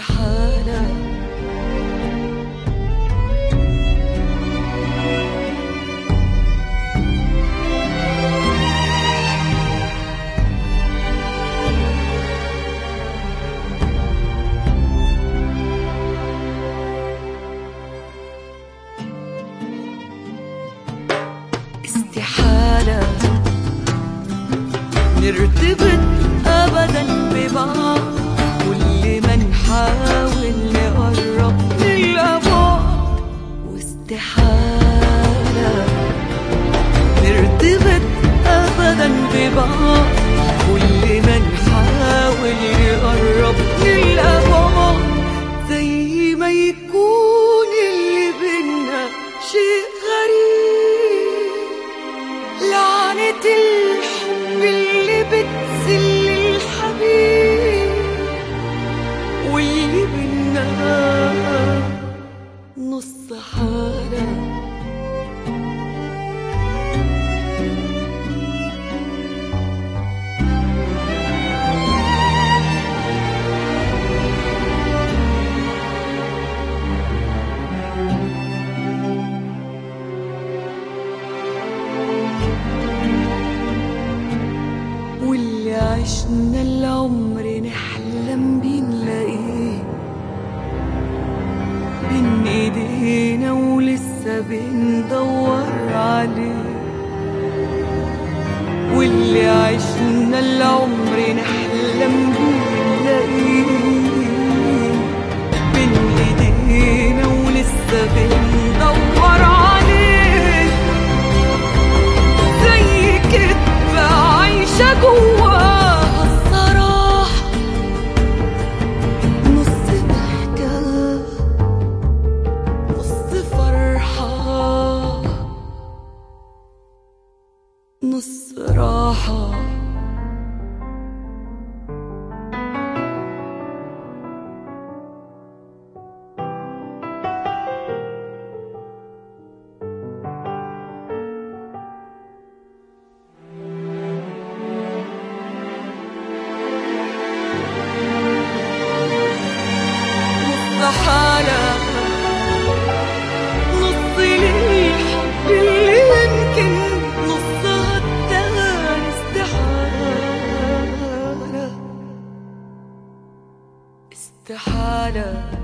استحالة استحالة نرتبط أبدا ببعض كل ما نحاول نقرب نلقى بعض واستحالة نرتبط أبدا ببعض كل ما نحاول نقرب نلقى بعض زي ما يكون اللي بينا شيء غريب لعنة الحب اللي بتذل الحبيب واللي بينا نص حالة واللي عشنا العمر نحلم بيه نلاقيه بين ايدينا ولسه بندور عليه واللي عشنا العمر نحلم بيه نلاقيه بين ايدينا ولسه بندور عليه زي كدبة عايشة جواها الصراحة نص ضحكة نص فرحة نص راحة نص حالة نص للحب اللي يمكن نصها التاني استحالة استحالة